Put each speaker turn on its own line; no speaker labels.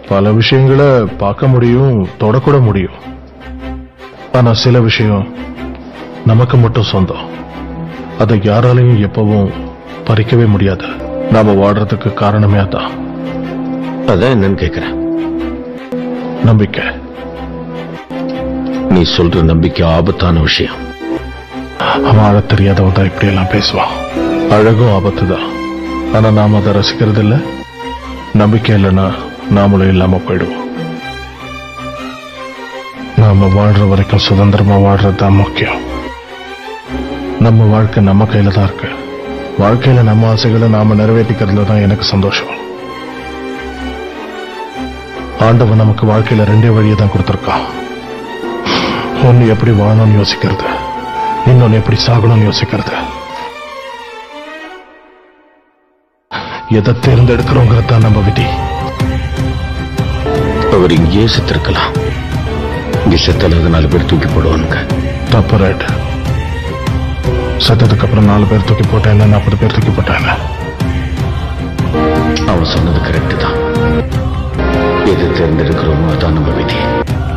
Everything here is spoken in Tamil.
பல விஷயங்களை பார்க்க முடியும் தொடக்கூட முடியும் ஆனா சில விஷயம் நமக்கு மட்டும் சொந்தம் அதை யாராலையும் எப்பவும் பறிக்கவே முடியாது நாம வாடுறதுக்கு காரணமே அதான்
அதான் என்னன்னு கேக்குறேன்
நம்பிக்கை
நீ சொல்ற நம்பிக்கை ஆபத்தான விஷயம்
அவன் அழ தெரியாதவன் தான் இப்படி எல்லாம் பேசுவான் அழகும் ஆபத்து தான் ஆனா நாம அதை ரசிக்கிறது இல்ல நம்பிக்கை இல்லைன்னா நாமளும் இல்லாம போயிடுவோம் நாம வாழ்ற வரைக்கும் சுதந்திரமா வாழ்றது தான் முக்கியம் நம்ம வாழ்க்கை நம்ம கையில தான் இருக்கு வாழ்க்கையில நம்ம ஆசைகளை நாம நிறைவேற்றிக்கிறதுல தான் எனக்கு சந்தோஷம் ஆண்டவன் நமக்கு வாழ்க்கையில ரெண்டே வழியை தான் கொடுத்திருக்கான் ஒன்னு எப்படி வாழணும்னு யோசிக்கிறது இன்னொன்னு எப்படி சாகணும்னு யோசிக்கிறது எதை தேர்ந்தெடுக்கிறோங்கிறது தான் நம்ம விதி
அவர் இங்கேயே செத்திருக்கலாம் இங்க செத்தல நாலு பேர் தூக்கி போடுவானுங்க
தப்பு ரைட் செத்ததுக்கு அப்புறம் நாலு பேர் தூக்கி போட்டேன் நாற்பது பேர் தூக்கி போட்டாங்க
அவன் சொன்னது கரெக்ட் தான் எது தேர்ந்தெடுக்கிறோமோ அதான் நம்ம விதி